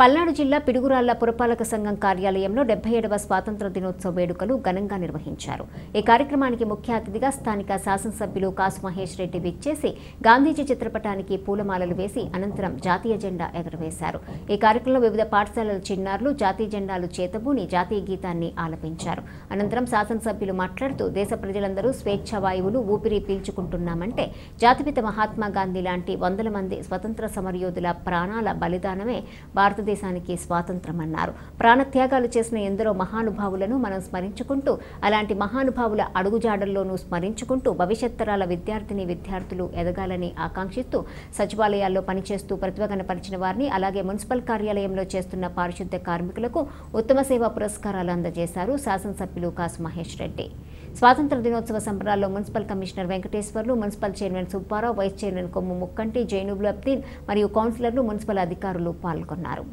పల్నాడు జిల్లా పిడుగురాళ్ల పురపాలక సంఘం కార్యాలయంలో డెబ్బై ఏడవ స్వాతంత్ర దినోత్సవ వేడుకలు ఘనంగా నిర్వహించారు ఈ కార్యక్రమానికి ముఖ్య అతిథిగా స్థానిక శాసనసభ్యులు కాసు మహేష్ రెడ్డి విచ్చేసి గాంధీజీ చిత్రపటానికి పూలమాలలు వేసి అనంతరం జాతీయ జెండా ఎగురవేశారు ఈ కార్యక్రమంలో వివిధ పాఠశాలల చిన్నారులు జాతీయ జెండాలు చేతబూని జాతీయ గీతాన్ని ఆలపించారు అనంతరం శాసనసభ్యులు మాట్లాడుతూ దేశ ప్రజలందరూ స్వేచ్ఛ వాయువులు ఊపిరి పీల్చుకుంటున్నామంటే జాతిపిత మహాత్మా గాంధీ లాంటి వందల మంది స్వతంత్ర సమరయోధుల ప్రాణాల బలిదానమే భారతదేశానికి స్వాతంత్రమన్నారు ప్రాణత్యాగాలు చేసిన ఎందరో మహానుభావులను మనం స్మరించుకుంటూ అలాంటి మహానుభావుల అడుగుజాడల్లోనూ స్మరించుకుంటూ భవిష్యత్ తరాల విద్యార్థిని విద్యార్థులు ఎదగాలని ఆకాంక్షిస్తూ సచివాలయాల్లో పనిచేస్తూ ప్రతిభ కనపరిచిన వారిని అలాగే మున్సిపల్ కార్యాలయంలో చేస్తున్న పారిశుద్ధ్య కార్మికులకు ఉత్తమ సేవా పురస్కారాలు అందజేశారు శాసనసభ్యులు కాసు మహేష్ రెడ్డి స్వాతంత్ర దినోత్సవ సంబరాల్లో municipal commissioner Venkateswarlu municipal chairman Subbarao vice chairman Kommu Mukkanti Zainul అబ్దీన్ మరియు కౌన్సిలర్లు మున్సిపల్ అధికారులు పాల్గొన్నారు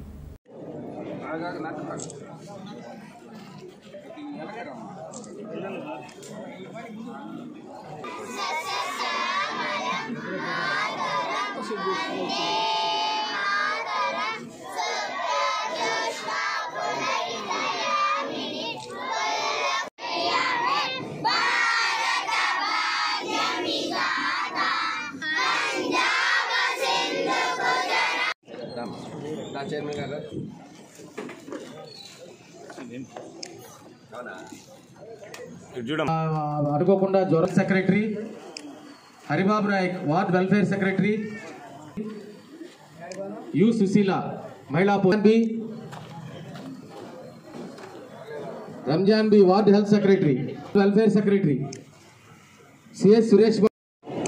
నా చైర్మన్ గారు అనుకోకుండా జ్వరం secretary Haribabu Naik ward welfare secretary U Susheela మహిళా పోన్ B Ramzan B ward health secretary welfare secretary CS Suresh Babu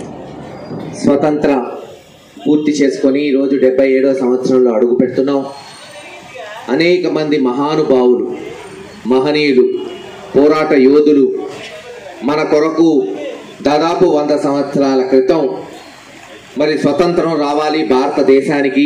స్వతంత్ర పూర్తి చేసుకొని ఈరోజు డెబ్బై ఏడో సంవత్సరంలో అడుగు పెడుతున్నాం అనేక మంది మహానుభావులు మహనీయులు పోరాట యోధులు మన కొరకు దాదాపు వంద సంవత్సరాల క్రితం మరి స్వతంత్రం రావాలి భారతదేశానికి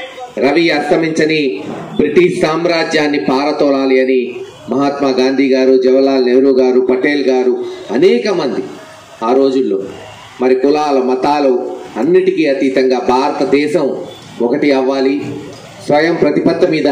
రవి అస్తమించని బ్రిటిష్ సామ్రాజ్యాన్ని పారతోలాలి అని మహాత్మా గాంధీ గారు జవహర్లాల్ నెహ్రూ గారు పటేల్ గారు అనేక మంది ఆ రోజుల్లో మరి కులాల మతాలు అన్నిటికీ అతీతంగా భారతదేశం ఒకటి అవ్వాలి స్వయం ప్రతిపత్తి మీద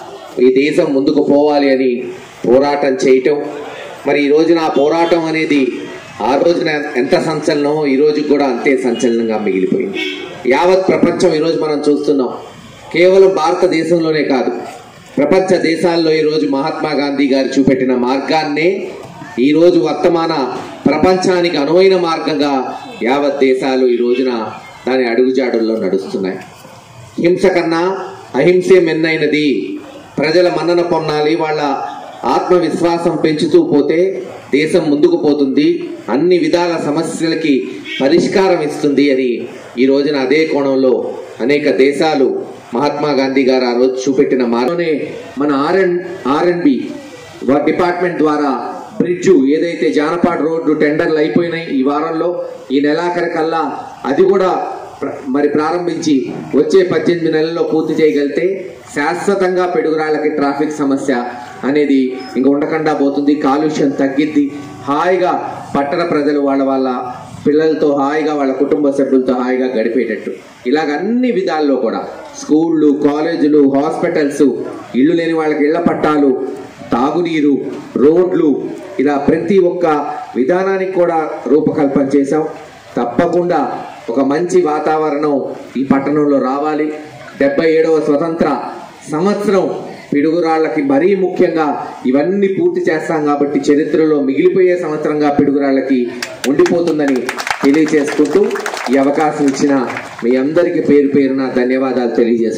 ఈ దేశం ముందుకు పోవాలి అని పోరాటం చేయటం మరి ఈ రోజున ఆ పోరాటం అనేది ఆ రోజున ఎంత సంచలనమో ఈ రోజు కూడా అంతే సంచలనంగా మిగిలిపోయింది యావత్ ప్రపంచం ఈరోజు మనం చూస్తున్నాం కేవలం భారతదేశంలోనే కాదు ప్రపంచ దేశాల్లో ఈరోజు మహాత్మా గాంధీ గారు చూపెట్టిన మార్గాన్నే ఈరోజు వర్తమాన ప్రపంచానికి అనువైన మార్గంగా యావత్ దేశాలు ఈ రోజున దాని అడుగుజాడుల్లో నడుస్తున్నాయి హింస కన్నా అహింసే మెన్నైనది ప్రజల మన్నన పొందాలి వాళ్ళ ఆత్మవిశ్వాసం పెంచుతూ పోతే దేశం ముందుకు పోతుంది అన్ని విధాల సమస్యలకి పరిష్కారం ఇస్తుంది అని ఈ రోజున అదే కోణంలో అనేక దేశాలు మహాత్మా గాంధీ గారు ఆ రోజు చూపెట్టిన మార్గంలోనే మన ఆర్ఎన్ ఆర్ఎన్బి డిపార్ట్మెంట్ ద్వారా బ్రిడ్జ్ ఏదైతే జానపాడ్ రోడ్డు టెండర్లు అయిపోయినాయి ఈ వారంలో ఈ నెలాఖరి కల్లా అది కూడా ప్ర- మరి ప్రారంభించి వచ్చే పద్దెనిమిది నెలల్లో పూర్తి చేయగలిగితే శాశ్వతంగా పిడుగురాళ్ళకి ట్రాఫిక్ సమస్య అనేది ఇంక ఉండకుండా పోతుంది కాలుష్యం తగ్గిద్ది హాయిగా పట్టణ ప్రజలు వాళ్ళ వాళ్ళ పిల్లలతో హాయిగా వాళ్ళ కుటుంబ సభ్యులతో హాయిగా గడిపేటట్టు ఇలాగ అన్ని విధాల్లో కూడా స్కూళ్ళు కాలేజీలు హాస్పిటల్స్ ఇల్లు లేని వాళ్ళకి ఇళ్ల పట్టాలు తాగునీరు రోడ్లు ఇలా ప్రతి ఒక్క విధానానికి కూడా రూపకల్పన చేశాం తప్పకుండా ఒక మంచి వాతావరణం ఈ పట్టణంలో రావాలి డెబ్బై ఏడవ స్వతంత్ర సంవత్సరం పిడుగురాళ్ళకి మరీ ముఖ్యంగా ఇవన్నీ పూర్తి చేస్తాం కాబట్టి చరిత్రలో మిగిలిపోయే సంవత్సరంగా పిడుగురాళ్ళకి ఉండిపోతుందని తెలియజేసుకుంటూ ఈ అవకాశం ఇచ్చిన మీ అందరికీ పేరు పేరున ధన్యవాదాలు తెలియజేస్తున్నాను